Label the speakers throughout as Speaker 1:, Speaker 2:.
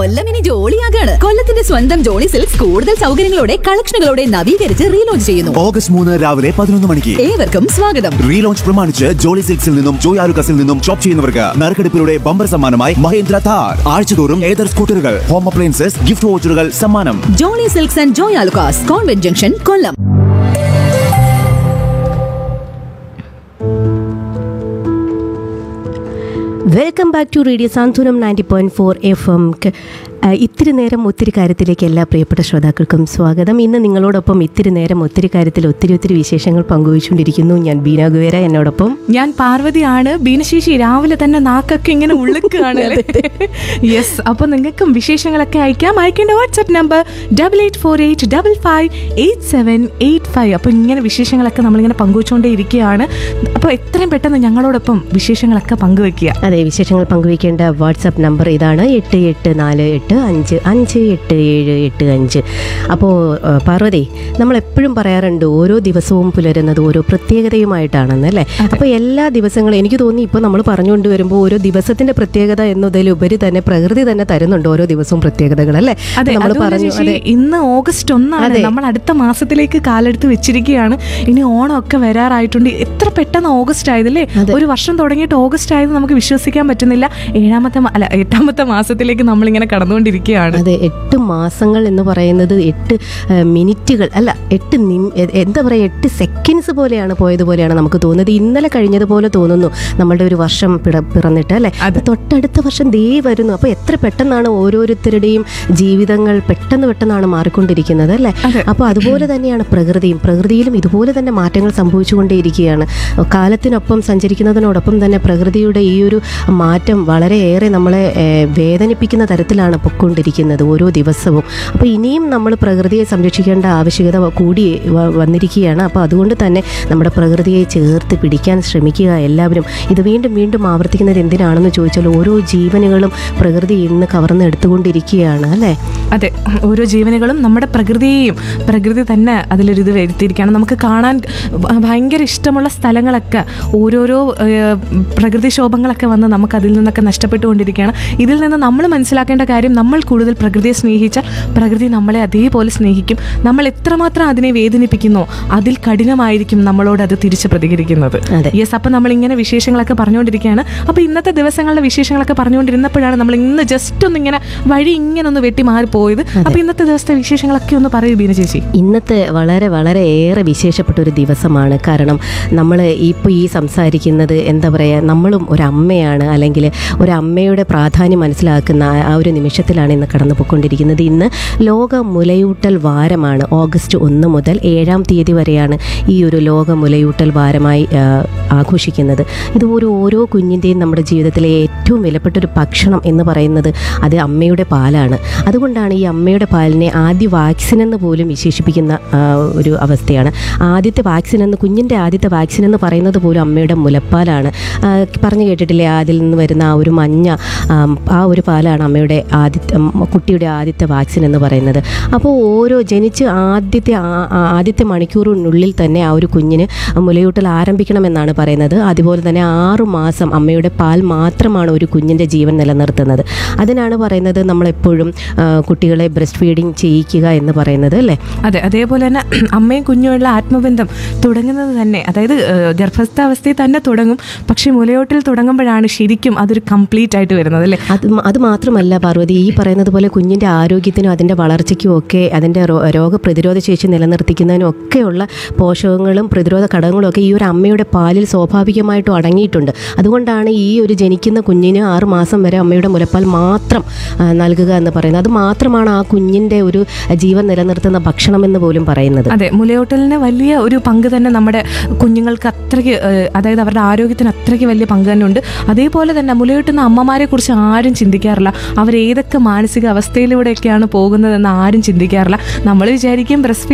Speaker 1: കൊല്ലം ഇനി ജോളിയാകാണ് കൊല്ലത്തിന്റെ സ്വന്തം ജോളി സിൽക്സ് കൂടുതൽ സൗകര്യങ്ങളോടെ കളക്ഷനുകളോടെ നവീകരിച്ച് റീലോഞ്ച് ചെയ്യുന്നു
Speaker 2: ഓഗസ്റ്റ് മൂന്ന് രാവിലെ പതിനൊന്ന് മണിക്ക്
Speaker 1: ഏവർക്കും സ്വാഗതം
Speaker 2: റീലോഞ്ച് പ്രമാണിച്ച് ജോളി സിൽക്സിൽ നിന്നും ജോയ് ആലുക്കസിൽ നിന്നും ഷോപ്പ് ചെയ്യുന്നവർക്ക് നറുക്കെടുപ്പിലൂടെ ബമ്പർ സമ്മാനമായി മഹേന്ദ്ര താർ ആഴ്ചതോറും ഏതർ സ്കൂട്ടറുകൾ ഹോം അപ്ലയൻസസ് ഗിഫ്റ്റ് വോച്ചറുകൾ സമ്മാനം
Speaker 1: Jolly silks and Joy Alukkas convent junction Kollam
Speaker 3: welcome back to radio Santhwanam ninety point four F M ഇത്തിരി നേരം ഒത്തിരി കാര്യത്തിലേക്ക് എല്ലാ പ്രിയപ്പെട്ട ശ്രോതാക്കൾക്കും സ്വാഗതം ഇന്ന് നിങ്ങളോടൊപ്പം ഇത്തിരി നേരം ഒത്തിരി കാര്യത്തിൽ ഒത്തിരി ഒത്തിരി വിശേഷങ്ങൾ പങ്കുവച്ചുകൊണ്ടിരിക്കുന്നു ഞാൻ ബീന ഗുവേര എന്നോടൊപ്പം
Speaker 4: ഞാൻ പാർവതിയാണ് ബീനശേഷി രാവിലെ തന്നെ നാക്കൊക്കെ ഇങ്ങനെ ഉള്ളുക്കുകയാണ് യെസ് അപ്പൊ നിങ്ങൾക്കും വിശേഷങ്ങളൊക്കെ അയക്കാം അയക്കേണ്ട WhatsApp number double eight four eight double five eight seven eight five അപ്പൊ ഇങ്ങനെ വിശേഷങ്ങളൊക്കെ നമ്മളിങ്ങനെ പങ്കുവച്ചുകൊണ്ടേ ഇരിക്കുകയാണ് അപ്പോൾ എത്രയും പെട്ടെന്ന് ഞങ്ങളോടൊപ്പം വിശേഷങ്ങളൊക്കെ പങ്കുവെക്കുക
Speaker 3: അതെ വിശേഷങ്ങൾ പങ്കുവയ്ക്കേണ്ട വാട്സാപ്പ് നമ്പർ ഇതാണ് എട്ട് എട്ട് നാല് എട്ട് അഞ്ച് അഞ്ച് എട്ട് ഏഴ് എട്ട് അഞ്ച് അപ്പോൾ പാർവതി നമ്മൾ എപ്പോഴും പറയാറുണ്ട് ഓരോ ദിവസവും പുലരുന്നത് ഓരോ പ്രത്യേകതയുമായിട്ടാണെന്ന് അല്ലേ അപ്പോൾ എല്ലാ ദിവസങ്ങളും എനിക്ക് തോന്നി ഇപ്പോൾ നമ്മൾ പറഞ്ഞുകൊണ്ട് വരുമ്പോൾ ഓരോ ദിവസത്തിന്റെ പ്രത്യേകത എന്നതിലുപരി തന്നെ പ്രകൃതി തന്നെ തരുന്നുണ്ട് ഓരോ ദിവസവും പ്രത്യേകതകൾ അല്ലേ
Speaker 4: അതെ
Speaker 3: നമ്മൾ
Speaker 4: അതുപോലെ
Speaker 3: പറഞ്ഞു
Speaker 4: ചേച്ചി,
Speaker 3: അതെ
Speaker 4: ഇന്ന് ഓഗസ്റ്റ് ഒന്നാണ്
Speaker 3: അതെ.
Speaker 4: നമ്മൾ അടുത്ത മാസത്തിലേക്ക് കാലെടുത്ത് വെച്ചിരിക്കുകയാണ് ഇനി ഓണമൊക്കെ വരാറായിട്ടുണ്ട് എത്ര പെട്ടെന്ന് ഓഗസ്റ്റ് ആയതല്ലേ
Speaker 3: അതെ.
Speaker 4: ഒരു വർഷം തുടങ്ങിയിട്ട് ഓഗസ്റ്റ് ആയത് നമുക്ക് വിശ്വസിക്കാൻ പറ്റുന്നില്ല ഏഴാമത്തെ മാ- അല്ല എട്ടാമത്തെ മാസത്തിലേക്ക് നമ്മളിങ്ങനെ കടന്നുകൊണ്ടിരിക്കുകയാണ്
Speaker 3: അതെ എട്ട് മാസങ്ങൾ എന്ന് പറയുന്നത് എട്ട് ആ, മിനിറ്റുകൾ അല്ല എട്ട് നിം- എ- എന്താ പറയുക എട്ട് സെക്കൻഡ്സ് പോലെയാണ് പോയതുപോലെയാണ് നമുക്ക് തോന്നുന്നത് ഇന്നലെ കഴിഞ്ഞതുപോലെ തോന്നുന്നു നമ്മളുടെ ഒരു വർഷം പിറ- പിറന്നിട്ട് അല്ലേ
Speaker 4: അതെ.
Speaker 3: തൊട്ടടുത്ത വർഷം ദേ വരുന്നു അപ്പോൾ എത്ര പെട്ടെന്നാണ് ഓരോരുത്തരുടെയും ജീവിതങ്ങൾ പെട്ടെന്ന് പെട്ടെന്നാണ് മാറിക്കൊണ്ടിരിക്കുന്നത് അല്ലേ
Speaker 4: അതെ.
Speaker 3: അപ്പോൾ അതുപോലെ തന്നെയാണ് പ്രകൃതിയും പ്രകൃതിയിലും ഇതുപോലെ തന്നെ മാറ്റങ്ങൾ സംഭവിച്ചുകൊണ്ടേയിരിക്കുകയാണ് കാലത്തിനൊപ്പം സഞ്ചരിക്കുന്നതിനോടൊപ്പം തന്നെ പ്രകൃതിയുടെ ഈ ഒരു മാറ്റം വളരെയേറെ നമ്മളെ ഏഹ്, വേദനിപ്പിക്കുന്ന തരത്തിലാണ് പൊയ്ക്കൊണ്ടിരിക്കുന്നത് ഓരോ ദിവസവും അപ്പോൾ ഇനിയും നമ്മൾ പ്രകൃതിയെ സംരക്ഷിക്കേണ്ട ആവശ്യകത കൂടി വ- വന്നിരിക്കുകയാണ് അപ്പോൾ അതുകൊണ്ട് തന്നെ നമ്മുടെ പ്രകൃതിയെ ചേർത്ത് പിടിക്കാൻ ശ്രമിക്കുക എല്ലാവരും ഇത് വീണ്ടും വീണ്ടും ആവർത്തിക്കുന്നത് എന്തിനാണെന്ന് ചോദിച്ചാൽ ഓരോ ജീവനുകളും പ്രകൃതി ഇന്ന് കവർന്നെടുത്തുകൊണ്ടിരിക്കുകയാണ് അല്ലേ
Speaker 4: അതെ ഓരോ ജീവനുകളും നമ്മുടെ പ്രകൃതിയെയും പ്രകൃതി തന്നെ അതിലൊരു ഇത് വരുത്തിയിരിക്കുകയാണ് നമുക്ക് കാണാൻ ഭ- ഭയങ്കര ഇഷ്ടമുള്ള സ്ഥലങ്ങളൊക്കെ ഓരോരോ ഏഹ്, പ്രകൃതിക്ഷോഭങ്ങളൊക്കെ വന്ന് നമുക്ക് അതിൽ നിന്നൊക്കെ നഷ്ടപ്പെട്ടുകൊണ്ടിരിക്കുകയാണ് ഇതിൽ നിന്ന് നമ്മൾ മനസ്സിലാക്കേണ്ട കാര്യം നമ്മൾ കൂടുതൽ പ്രകൃതിയെ സ്നേഹിച്ചാൽ പ്രകൃതി നമ്മളെ അതേപോലെ സ്നേഹിക്കും നമ്മൾ എത്രമാത്രം അതിനെ വേദനിപ്പിക്കുന്നോ അതിൽ കഠിനമായിരിക്കും നമ്മളോട് അത് തിരിച്ച് പ്രതികരിക്കുന്നത്
Speaker 3: അതെ.
Speaker 4: യെസ് അപ്പം നമ്മളിങ്ങനെ വിശേഷങ്ങളൊക്കെ പറഞ്ഞുകൊണ്ടിരിക്കുകയാണ് അപ്പോൾ ഇന്നത്തെ ദിവസങ്ങളിലെ വിശേഷങ്ങളൊക്കെ പറഞ്ഞുകൊണ്ടിരുന്നപ്പോഴാണ് നമ്മൾ ഇന്ന് ജസ്റ്റ് ഒന്ന് ഇങ്ങനെ വഴി ഇങ്ങനെ ഒന്ന് വെട്ടി മാറിപ്പോയത് അപ്പോൾ ഇന്നത്തെ ദിവസത്തെ വിശേഷങ്ങളൊക്കെ ഒന്ന് പറയൂ ബീന ചേച്ചി
Speaker 3: ഇന്നത്തെ വളരെ വളരെ ഏറെ വിശേഷപ്പെട്ട ഒരു ദിവസമാണ് കാരണം നമ്മൾ ഇപ്പോൾ ഈ സംസാരിക്കുന്നത് എന്താ പറയുക നമ്മളും ഒരു അമ്മയാണ് അല്ലെങ്കിൽ ഒരു അമ്മയുടെ പ്രാധാന്യം മനസ്സിലാക്കുന്ന ആ- ആ ഒരു നിമിഷത്തിലാണ് ഇന്ന് കടന്നു പോയിക്കൊണ്ടിരിക്കുന്നത് ഇന്ന് ലോക മുലയൂട്ടൽ വാരമാണ് ഓഗസ്റ്റ് ഒന്ന് മുതൽ ഏഴാം തീയതി വരെയാണ് ഈ ഒരു ലോക മുലയൂട്ടൽ വാരമായി ആ, ആഘോഷിക്കുന്നത് ഇത് ഒരു ഓരോ കുഞ്ഞിൻ്റെയും നമ്മുടെ ജീവിതത്തിലെ ഏറ്റവും വിലപ്പെട്ട ഒരു ഭക്ഷണം എന്ന് പറയുന്നത് അത് അമ്മയുടെ പാലാണ് അതുകൊണ്ടാണ് ഈ അമ്മയുടെ പാലിനെ ആദ്യ വാക്സിൻ എന്ന് പോലും വിശേഷിപ്പിക്കുന്ന ആ, ഒരു അവസ്ഥയാണ് ആദ്യത്തെ വാക്സിൻ എന്ന് കുഞ്ഞിൻ്റെ ആദ്യത്തെ വാക്സിൻ എന്ന് പറയുന്നത് പോലും അമ്മയുടെ മുലപ്പാലാണ് ആ, പറഞ്ഞു കേട്ടിട്ടില്ലേ അതിൽ നിന്ന് വരുന്ന ആ ഒരു മഞ്ഞ ആം, ആ ഒരു പാലാണ് അമ്മയുടെ ആദ്യത്തെ ഉം, കുട്ടിയുടെ ആദ്യത്തെ വാക്സിൻ എന്ന് പറയുന്നത് അപ്പോൾ ഓരോ ജനിച്ച് ആദ്യത്തെ ആ- ആ- ആദ്യത്തെ മണിക്കൂറിനുള്ളിൽ തന്നെ ആ ഒരു കുഞ്ഞിന് മുലയൂട്ടൽ ആരംഭിക്കണമെന്നാണ് പറയുന്നത് അതുപോലെ തന്നെ ആറു മാസം അമ്മയുടെ പാൽ മാത്രമാണ് ഒരു കുഞ്ഞിൻ്റെ ജീവൻ നിലനിർത്തുന്നത് അതിനാണ് പറയുന്നത് നമ്മളെപ്പോഴും ആ, കുട്ടികളെ ബ്രസ്റ്റ് ഫീഡിങ് ചെയ്യിക്കുക എന്ന് പറയുന്നത് അല്ലേ
Speaker 4: അതെ അതേപോലെ തന്നെ അമ്മയും കുഞ്ഞുമുള്ള ആത്മബന്ധം തുടങ്ങുന്നത് തന്നെ അതായത് ഏഹ്, ഗർഭസ്ഥാവസ്ഥയിൽ തന്നെ തുടങ്ങും പക്ഷേ മുലയോട്ടിൽ തുടങ്ങുമ്പോഴാണ് ശരിക്കും അതൊരു കംപ്ലീറ്റ് ആയിട്ട് വരുന്നത് അല്ലേ
Speaker 3: അത് മ- അത് മാത്രമല്ല പാർവതി ഈ പറയുന്നത് പോലെ കുഞ്ഞിൻ്റെ ആരോഗ്യത്തിനും അതിൻ്റെ വളർച്ചയ്ക്കും ഒക്കെ അതിൻ്റെ റോ- രോഗപ്രതിരോധ ശേഷി നിലനിർത്തിക്കുന്നതിനും ഒക്കെയുള്ള പോഷകങ്ങളും പ്രതിരോധ ഘടകങ്ങളും ഒക്കെ ഈ ഒരു അമ്മയുടെ പാലിൽ സ്വാഭാവികമായിട്ടും അടങ്ങിയിട്ടുണ്ട് അതുകൊണ്ടാണ് ഈ ഒരു ജനിക്കുന്ന കുഞ്ഞിന് ആറ് മാസം വരെ അമ്മയുടെ മുലപ്പാൽ മാത്രം ആ, നൽകുക എന്ന് പറയുന്നത് അത് മാത്രമാണ് ആ കുഞ്ഞിൻ്റെ ഒരു ജീവൻ നിലനിർത്തുന്ന ഭക്ഷണം എന്ന് പോലും പറയുന്നത്
Speaker 4: അതെ മുലയൂട്ടലിന് വലിയ ഒരു പങ്ക് തന്നെ നമ്മുടെ കുഞ്ഞുങ്ങൾക്ക് അത്രയ്ക്ക് ഏഹ്, അതായത് അവരുടെ ആരോഗ്യത്തിന് അത്രയ്ക്ക് വലിയ പങ്ക് തന്നെ ഉണ്ട് അതേപോലെ തന്നെ മുലയൂട്ടുന്ന അമ്മമാരെ കുറിച്ച് ആരും ചിന്തിക്കാറില്ല അവർ ഏതൊക്കെ മാനസിക അവസ്ഥയിലൂടെയൊക്കെയാണ് പോകുന്നതെന്ന് ആരും ചിന്തിക്കാറില്ല നമ്മൾ വിചാരിക്കും ബ്രസ്റ്റ്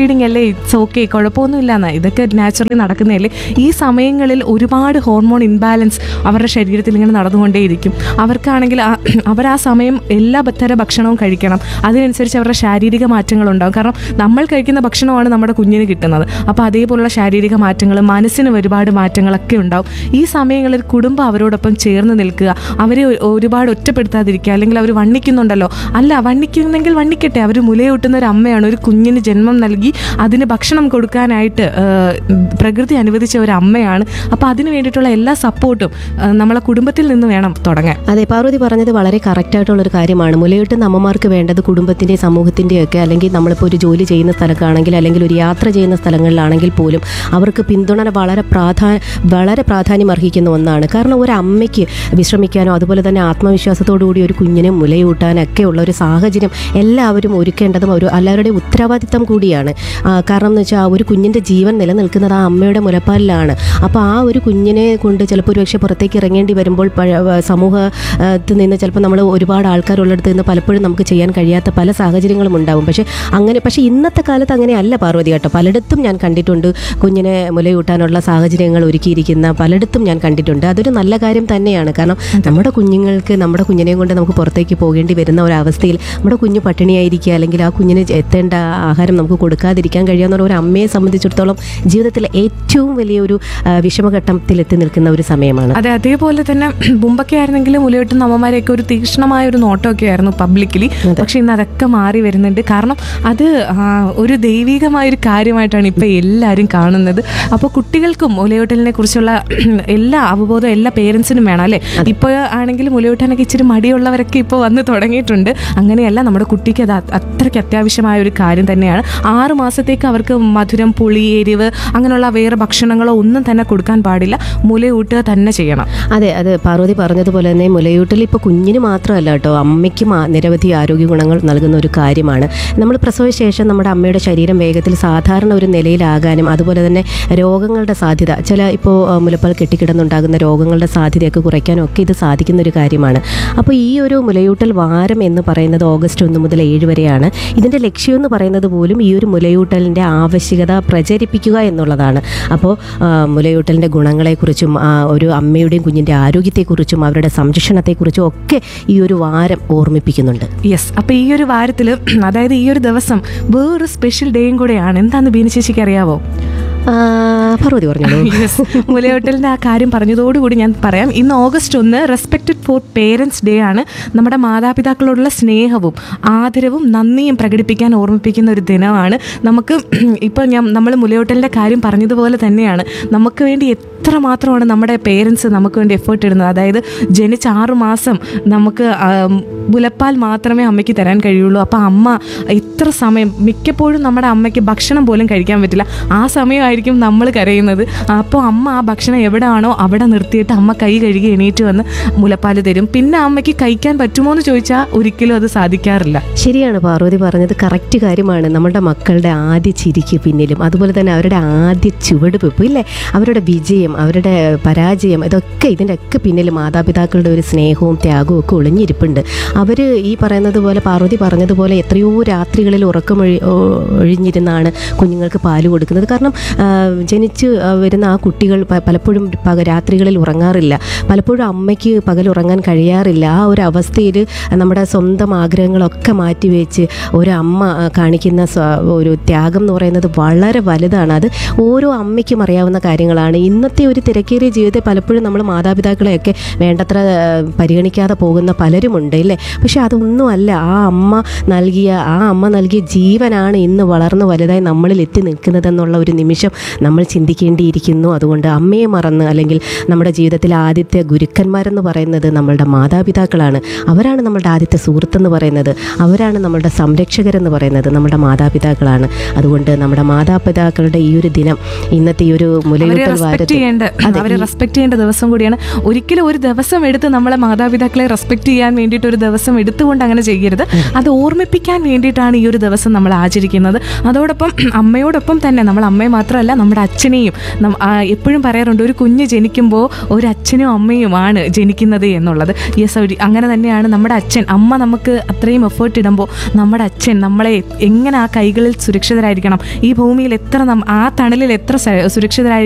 Speaker 4: ഫീഡിങ് അല്ലേ ഇറ്റ്സ് ഓക്കെ കുഴപ്പമൊന്നുമില്ല എന്നാ ഇതൊക്കെ നാച്ചുറലി നടക്കുന്നതല്ലേ ഈ സമയങ്ങളിൽ ഒരുപാട് ഹോർമോൺ ഇൻബാലൻസ് അവരുടെ ശരീരത്തിൽ ഇങ്ങനെ നടന്നുകൊണ്ടേയിരിക്കും അവർക്കാണെങ്കിൽ ആ- അവർ ആ സമയം എല്ലാ തര ഭക്ഷണവും കഴിക്കണം അതിനനുസരിച്ച് അവരുടെ ശാരീരിക മാറ്റങ്ങൾ ഉണ്ടാകും കാരണം നമ്മൾ കഴിക്കുന്ന ഭക്ഷണമാണ് നമ്മുടെ കുഞ്ഞിന് കിട്ടുന്നത് അപ്പോൾ അതേപോലുള്ള ശാരീരിക മാറ്റങ്ങൾ മനസ്സിന് ഒരുപാട് മാറ്റങ്ങളൊക്കെ ഉണ്ടാവും ഈ സമയങ്ങളിൽ കുടുംബം അവരോടൊപ്പം ചേർന്ന് നിൽക്കുക അവരെ ഒ- ഒരുപാട് ഒറ്റപ്പെടുത്താതിരിക്കുക അല്ലെങ്കിൽ അവർ വണ്ണിക്കുന്നുണ്ടല്ലോ അല്ല വണ്ണിക്കുന്നെങ്കിൽ വണ്ണിക്കട്ടെ അവർ മുലയൂട്ടുന്ന ഒരു അമ്മയാണ് ഒരു കുഞ്ഞിന് ജന്മം നൽകി അതിന് ഭക്ഷണം കൊടുക്കാനായിട്ട് ആ, പ്രകൃതി അനുവദിച്ച ഒരു അമ്മയാണ് അപ്പോൾ അതിന് വേണ്ടിയിട്ടുള്ള എല്ലാ സപ്പോർട്ടും ആ, നമ്മളെ കുടുംബത്തിൽ നിന്ന് വേണം തുടങ്ങാൻ
Speaker 3: അതെ പാർവതി പറഞ്ഞത് വളരെ കറക്റ്റായിട്ടുള്ളൊരു കാര്യമാണ് മുലയൂട്ടുന്ന അമ്മമാർക്ക് വേണ്ടത് കുടുംബത്തിൻ്റെ സമൂഹത്തിൻ്റെ ഒക്കെ അല്ലെങ്കിൽ നമ്മളിപ്പോൾ ഒരു ജോലി ചെയ്യുന്ന സ്ഥലത്താണെങ്കിൽ അല്ലെങ്കിൽ ഒരു യാത്ര ചെയ്യുന്ന സ്ഥലങ്ങളിലാണെങ്കിൽ പോലും അവർക്ക് പിന്തുണ വളരെ പ്രാധാ വളരെ പ്രാധാന്യം അർഹിക്കുന്ന ഒന്നാണ് കാരണം ഒരു അമ്മയ്ക്ക് വിശ്രമിക്കാനോ അതുപോലെ തന്നെ ആത്മവിശ്വാസത്തോടു കൂടി ഒരു കുഞ്ഞിനെ മുലയൂട്ടാനൊക്കെ ഉള്ള ഒരു സാഹചര്യം എല്ലാവരും ഒരുക്കേണ്ടതും ഒരു എല്ലാവരുടെയും ഉത്തരവാദിത്തം കൂടിയാണ് ആ, കാരണം എന്ന് വെച്ചാൽ ആ ഒരു കുഞ്ഞിൻ്റെ ജീവൻ നിലനിൽക്കുന്നത് ആ അമ്മയുടെ മുലപ്പാലിലാണ് അപ്പോൾ ആ ഒരു കുഞ്ഞിനെ കൊണ്ട് ചിലപ്പോൾ ഒരുപക്ഷെ പുറത്തേക്ക് ഇറങ്ങേണ്ടി വരുമ്പോൾ പഴ- വ- സമൂഹത്തിൽ നിന്ന് ചിലപ്പോൾ നമ്മൾ ഒരുപാട് ആൾക്കാരുള്ളിടത്ത് നിന്ന് പലപ്പോഴും നമുക്ക് ചെയ്യാൻ കഴിയാത്ത പല സാഹചര്യങ്ങളും ഉണ്ടാവും പക്ഷേ അങ്ങനെ പക്ഷേ ഇന്നത്തെ കാലത്ത് അങ്ങനെയല്ല പാർവതി കേട്ടോ പലയിടത്തും ഞാൻ കണ്ടിട്ടുണ്ട് കുഞ്ഞിനെ മുലയൂട്ടാനുള്ള സാഹചര്യങ്ങൾ ഒരുക്കിയിരിക്കുന്ന പലയിടത്തും ഞാൻ കണ്ടിട്ടുണ്ട് അതൊരു നല്ല കാര്യം തന്നെയാണ് കാരണം നമ്മുടെ കുഞ്ഞുങ്ങൾക്ക് നമ്മുടെ കുഞ്ഞിനെയും കൊണ്ട് നമുക്ക് പുറത്തേക്ക് പോകേണ്ടി വരുന്ന ഒരു അവസ്ഥയിൽ നമ്മുടെ കുഞ്ഞ് പട്ടിണിയായിരിക്കുക അല്ലെങ്കിൽ ആ കുഞ്ഞിന് എത്തേണ്ട ആഹാരം നമുക്ക് കൊടുക്കാതിരിക്കാൻ കഴിയാവുന്ന ഒരു അമ്മയെ സംബന്ധിച്ചിടത്തോളം ജീവിതത്തിലെ ഏറ്റവും വലിയൊരു ആ, വിഷമഘട്ടത്തിൽ എത്തി നിൽക്കുന്ന ഒരു സമയമാണ്
Speaker 4: അതെ അതേപോലെ തന്നെ മുമ്പൊക്കെ ആയിരുന്നെങ്കിലും മുലയൂട്ടുന്ന അമ്മമാരെയൊക്കെ ഒരു തീക്ഷ്ണമായ ഒരു നോട്ടമൊക്കെ ആയിരുന്നു പബ്ലിക്കലി പക്ഷെ ഇന്ന് അതൊക്കെ മാറി വരുന്നുണ്ട് കാരണം അത് ആ, ഒരു ദൈവികമായ ഒരു കാര്യമായിട്ടാണ് ഇപ്പൊ എല്ലാവരും കാണുന്നത് അപ്പോൾ കുട്ടികൾക്കും മുലയൂട്ടലിനെ കുറിച്ചുള്ള എല്ലാ അവബോധം എല്ലാ പേരൻസിനും വേണം അല്ലേ ഇപ്പോൾ ആണെങ്കിൽ മുലയൂട്ടാനൊക്കെ ഇച്ചിരി മടിയുള്ളവരൊക്കെ ഇപ്പോൾ വന്ന് തുടങ്ങിയിട്ടുണ്ട് അങ്ങനെയല്ല നമ്മുടെ കുട്ടിക്ക് അത് അ- അത്രയ്ക്ക് അത്യാവശ്യമായ ഒരു കാര്യം തന്നെയാണ് ആറ് മാസത്തേക്ക് അവർക്ക് മധുരം പുളി എരിവ് അങ്ങനെയുള്ള വേറെ ഭക്ഷണങ്ങളോ ഒന്നും തന്നെ കൊടുക്കാൻ പാടില്ല മുലയൂട്ടുക തന്നെ ചെയ്യണം
Speaker 3: അതെ അത് പാർവതി പറഞ്ഞതുപോലെ തന്നെ മുലയൂട്ടൽ ഇപ്പോൾ കുഞ്ഞിന് മാത്രമല്ല കേട്ടോ അമ്മയ്ക്കും ആ- നിരവധി ആരോഗ്യ ഗുണങ്ങൾ നൽകുന്ന ഒരു കാര്യമാണ് നമ്മൾ പ്രസവശേഷം നമ്മുടെ അമ്മയുടെ ശരീരം വേഗത്തിൽ സാധാരണ ഒരു നിലയിലാകാനും അതുപോലെ തന്നെ രോഗങ്ങളുടെ സാധ്യത ചില ഇപ്പോൾ ആ, മുലപ്പാൽ കെട്ടിക്കിടന്നുണ്ടാകുന്ന രോഗങ്ങളുടെ സാധ്യതയൊക്കെ കുറയ്ക്കാനും ഒക്കെ ഇത് സാധിക്കുന്ന ഒരു കാര്യമാണ് അപ്പോൾ ഈ ഒരു മുലയൂട്ടൽ വാരം എന്ന് പറയുന്നത് ഓഗസ്റ്റ് ഒന്ന് മുതൽ ഏഴ് വരെയാണ് ഇതിൻ്റെ ലക്ഷ്യം എന്ന് പറയുന്നത് പോലും ഈ ഒരു മുലയൂട്ടലിൻ്റെ ആവശ്യകത പ്രചരിപ്പിക്കുക എന്നുള്ളതാണ് അപ്പോൾ ആ, മുലയൂട്ടലിൻ്റെ ഗുണങ്ങളെക്കുറിച്ചും ആ, ഒരു അമ്മയുടെയും കുഞ്ഞിൻ്റെ ആരോഗ്യത്തെക്കുറിച്ചും അവരുടെ സംരക്ഷണത്തെക്കുറിച്ചും ഒക്കെ ഈ ഒരു വാരം ഓർമ്മിപ്പിക്കുന്നുണ്ട്
Speaker 4: യെസ് അപ്പൊ ഈ ഒരു വാരത്തിൽ അതായത് ഈ ഒരു ദിവസം വേറൊരു സ്പെഷ്യൽ ഡേയും കൂടെയാണ് എന്താന്ന് ബീന ചേച്ചിക്ക് അറിയാവോ
Speaker 3: ആ, പാർവതി പറഞ്ഞോളൂ
Speaker 4: യെസ് മുലയോട്ടലിൻ്റെ ആ കാര്യം പറഞ്ഞതോടുകൂടി ഞാൻ പറയാം ഇന്ന് ഓഗസ്റ്റ് ഒന്ന് റെസ്പെക്റ്റഡ് ഫോർ പേരൻസ് ഡേ ആണ് നമ്മുടെ മാതാപിതാക്കളോടുള്ള സ്നേഹവും ആദരവും നന്ദിയും പ്രകടിപ്പിക്കാൻ ഓർമ്മിപ്പിക്കുന്ന ഒരു ദിനമാണ് നമുക്ക് ഇപ്പോൾ ഞാൻ നമ്മൾ മുലയോട്ടലിൻ്റെ കാര്യം പറഞ്ഞതുപോലെ തന്നെയാണ് നമുക്ക് വേണ്ടി എത്ര മാത്രമാണ് നമ്മുടെ പേരൻസ് നമുക്ക് വേണ്ടി എഫേർട്ട് ഇടുന്നത് അതായത് ജനിച്ച ആറ് മാസം നമുക്ക് ആ, മുലപ്പാൽ മാത്രമേ അമ്മയ്ക്ക് തരാൻ കഴിയുള്ളൂ അപ്പോൾ അമ്മ ഇത്ര സമയം മിക്കപ്പോഴും നമ്മുടെ അമ്മയ്ക്ക് ഭക്ഷണം പോലും കഴിക്കാൻ പറ്റില്ല ആ സമയമായിരിക്കും നമ്മൾ കരയുന്നത് അപ്പോൾ അമ്മ ആ ഭക്ഷണം എവിടെയാണോ അവിടെ നിർത്തിയിട്ട് അമ്മ കൈ കഴുകി എണീറ്റ് വന്ന് മുലപ്പാൽ തരും പിന്നെ അമ്മയ്ക്ക് കഴിക്കാൻ പറ്റുമോ എന്ന് ചോദിച്ചാൽ ഒരിക്കലും അത് സാധിക്കാറില്ല
Speaker 3: ശരിയാണ് പാർവതി പറഞ്ഞത് കറക്റ്റ് കാര്യമാണ് നമ്മുടെ മക്കളുടെ ആദ്യ ചിരിക്ക് പിന്നിലും അതുപോലെ തന്നെ അവരുടെ ആദ്യ ചുവടുവെപ്പ് ഇല്ലേ അവരുടെ വിജയം അവരുടെ പരാജയം ഇതൊക്കെ ഇതിൻ്റെ ഒക്കെ പിന്നിൽ മാതാപിതാക്കളുടെ ഒരു സ്നേഹവും ത്യാഗവും ഒക്കെ ഒളിഞ്ഞിരിപ്പുണ്ട് അവർ ഈ പറയുന്നത് പോലെ പാർവതി പറഞ്ഞതുപോലെ എത്രയോ രാത്രികളിൽ ഉറക്കമൊഴി ഒ- ഒഴിഞ്ഞിരുന്നാണ് കുഞ്ഞുങ്ങൾക്ക് പാല് കൊടുക്കുന്നത് കാരണം ആ, ജനിച്ച് ആ, വരുന്ന ആ കുട്ടികൾ പ- പലപ്പോഴും പക രാത്രികളിൽ ഉറങ്ങാറില്ല പലപ്പോഴും അമ്മയ്ക്ക് പകൽ ഉറങ്ങാൻ കഴിയാറില്ല ആ ഒരു അവസ്ഥയിൽ നമ്മുടെ സ്വന്തം ആഗ്രഹങ്ങളൊക്കെ മാറ്റിവെച്ച് ഒരു അമ്മ ആ, കാണിക്കുന്ന സ്വ- ഒരു ത്യാഗം എന്ന് പറയുന്നത് വളരെ വലുതാണ് അത് ഓരോ അമ്മയ്ക്കും അറിയാവുന്ന കാര്യങ്ങളാണ് ഇന്നത്തെ ഒരു തിരക്കേറിയ ജീവിതത്തെ പലപ്പോഴും നമ്മൾ മാതാപിതാക്കളെയൊക്കെ വേണ്ടത്ര ആ, പരിഗണിക്കാതെ പോകുന്ന പലരുമുണ്ട് ഇല്ലേ പക്ഷെ അതൊന്നുമല്ല ആ അമ്മ നൽകിയ ആ അമ്മ നൽകിയ ജീവനാണ് ഇന്ന് വളർന്ന് വലുതായി നമ്മളിൽ എത്തി നിൽക്കുന്നതെന്നുള്ള ഒരു നിമിഷം നമ്മൾ ചിന്തിക്കേണ്ടിയിരിക്കുന്നു അതുകൊണ്ട് അമ്മയെ മറന്ന് അല്ലെങ്കിൽ നമ്മുടെ ജീവിതത്തിലെ ആദ്യത്തെ ഗുരുക്കന്മാരെന്ന് പറയുന്നത് നമ്മളുടെ മാതാപിതാക്കളാണ് അവരാണ് നമ്മളുടെ ആദ്യത്തെ സുഹൃത്തെന്ന് പറയുന്നത് അവരാണ് നമ്മളുടെ സംരക്ഷകരെന്ന് പറയുന്നത് നമ്മുടെ മാതാപിതാക്കളാണ് അതുകൊണ്ട് നമ്മുടെ മാതാപിതാക്കളുടെ ഈ ഒരു ദിനം ഇന്നത്തെ ഈ ഒരു
Speaker 4: അവരെ
Speaker 3: മുലയൂട്ടൽ
Speaker 4: റെസ്പെക്ട്
Speaker 3: വാരത്തിൽ
Speaker 4: ചെയ്യേണ്ട
Speaker 3: അതെ,
Speaker 4: അവരെ
Speaker 3: ഈ-
Speaker 4: റെസ്പെക്ട് ചെയ്യേണ്ട ദിവസം കൂടിയാണ് ഒരിക്കലും ഒരു ദിവസം എടുത്ത് നമ്മളെ മാതാപിതാക്കളെ റെസ്പെക്ട് ചെയ്യാൻ വേണ്ടിയിട്ട് ഒരു ദിവസം എടുത്തുകൊണ്ട് അങ്ങനെ ചെയ്യരുത് അത് ഓർമ്മിപ്പിക്കാൻ വേണ്ടിയിട്ടാണ് ഈ ഒരു ദിവസം നമ്മൾ ആചരിക്കുന്നത് അതോടൊപ്പം അമ്മയോടൊപ്പം തന്നെ നമ്മൾ അമ്മയെ മാത്രമല്ല മാത്രമല്ല നമ്മുടെ അച്ഛനെയും നം- ആ, എപ്പോഴും പറയാറുണ്ട് ഒരു കുഞ്ഞ് ജനിക്കുമ്പോൾ ഒരു അച്ഛനും അമ്മയുമാണ് ജനിക്കുന്നത് എന്നുള്ളത് യെസ് ഒരു അങ്ങനെ തന്നെയാണ് നമ്മുടെ അച്ഛൻ അമ്മ നമുക്ക് അത്രയും എഫേർട്ട് ഇടുമ്പോൾ നമ്മുടെ അച്ഛൻ നമ്മളെ എങ്ങനെ ആ കൈകളിൽ സുരക്ഷിതരായിരിക്കണം ഈ ഭൂമിയിൽ എത്ര നം- ആ തണലിൽ എത്ര സ- സുരക്ഷിതരായി